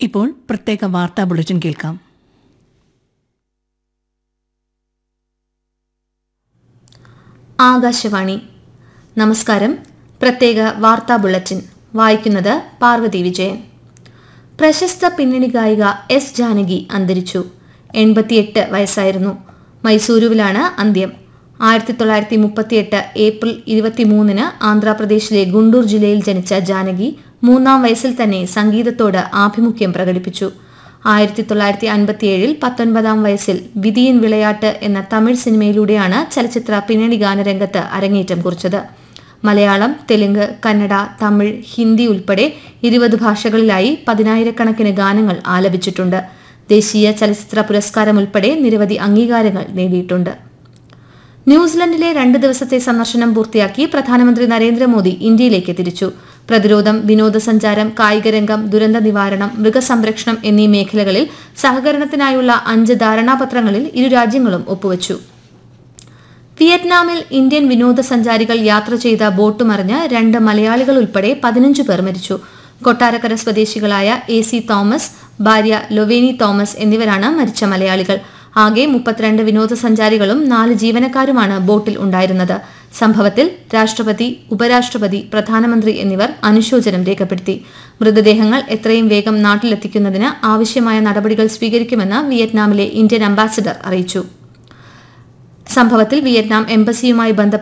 ഇപ്പോൾ പ്രത്യേക വാർത്താ ബുള്ളറ്റിൻ കേൾക്കാം ആകാശവാണി നമസ്കാരം പ്രത്യേക വാർത്താ ബുള്ളറ്റിൻ വായിക്കുന്നത് പാർവതി വിജയൻ പ്രശസ്ത പിന്നണി ഗായിക എസ് ജാനകി അന്തരിച്ചു എൺപത്തിയെട്ട് വയസ്സായിരുന്നു മൈസൂരുവിലാണ് അന്ത്യം ആയിരത്തി തൊള്ളായിരത്തി മുപ്പത്തിയെട്ട് ഏപ്രിൽ ഇരുപത്തിമൂന്നിന് ആന്ധ്രാപ്രദേശിലെ ഗുണ്ടൂർ ജില്ലയിൽ ജനിച്ച ജാനകി മൂന്നാം വയസ്സിൽ തന്നെ സംഗീതത്തോട് ആഭിമുഖ്യം പ്രകടിപ്പിച്ചു ആയിരത്തി തൊള്ളായിരത്തി അൻപത്തിയേഴിൽ പത്തൊൻപതാം വയസ്സിൽ വിധിയൻ വിളയാട്ട് എന്ന തമിഴ് സിനിമയിലൂടെയാണ് ചലച്ചിത്ര പിന്നണി ഗാനരംഗത്ത് അരങ്ങേറ്റം കുറിച്ചത് മലയാളം തെലുങ്ക് കന്നഡ തമിഴ് ഹിന്ദി ഉൾപ്പെടെ ഇരുപത് ഭാഷകളിലായി പതിനായിരക്കണക്കിന് ഗാനങ്ങൾ ആലപിച്ചിട്ടുണ്ട് ദേശീയ ചലച്ചിത്ര പുരസ്കാരം ഉൾപ്പെടെ നിരവധി അംഗീകാരങ്ങൾ നേടിയിട്ടുണ്ട് ന്യൂസിലൻഡിലെ രണ്ട് ദിവസത്തെ സന്ദർശനം പൂർത്തിയാക്കി പ്രധാനമന്ത്രി നരേന്ദ്രമോദി ഇന്ത്യയിലേക്ക് തിരിച്ചു പ്രതിരോധം വിനോദസഞ്ചാരം കായികരംഗം ദുരന്ത നിവാരണം മൃഗസംരക്ഷണം എന്നീ മേഖലകളിൽ സഹകരണത്തിനായുള്ള അഞ്ച് ധാരണാപത്രങ്ങളിൽ ഇരു രാജ്യങ്ങളും ഒപ്പുവച്ചു വിയറ്റ്നാമിൽ ഇന്ത്യൻ വിനോദസഞ്ചാരികൾ യാത്ര ചെയ്ത ബോട്ട് മറിഞ്ഞ് രണ്ട് മലയാളികൾ ഉൾപ്പെടെ പതിനഞ്ച് പേർ മരിച്ചു കൊട്ടാരക്കര സ്വദേശികളായ എ സി തോമസ് ഭാര്യ ലൊവേനി തോമസ് എന്നിവരാണ് മരിച്ച മലയാളികൾ ആകെ മുപ്പത്തിരണ്ട് വിനോദസഞ്ചാരികളും നാല് ജീവനക്കാരുമാണ് ബോട്ടിൽ ഉണ്ടായിരുന്നത് സംഭവത്തിൽ രാഷ്ട്രപതി ഉപരാഷ്ട്രപതി പ്രധാനമന്ത്രി എന്നിവർ അനുശോചനം രേഖപ്പെടുത്തി മൃതദേഹങ്ങൾ എത്രയും വേഗം നാട്ടിലെത്തിക്കുന്നതിന് ആവശ്യമായ നടപടികൾ സ്വീകരിക്കുമെന്ന് വിയറ്റ്നാമിലെ ഇന്ത്യൻ അംബാസിഡർ അറിയിച്ചു സംഭവത്തിൽ വിയറ്റ്നാം എംബസിയുമായി ബന്ധപ്പെട്ട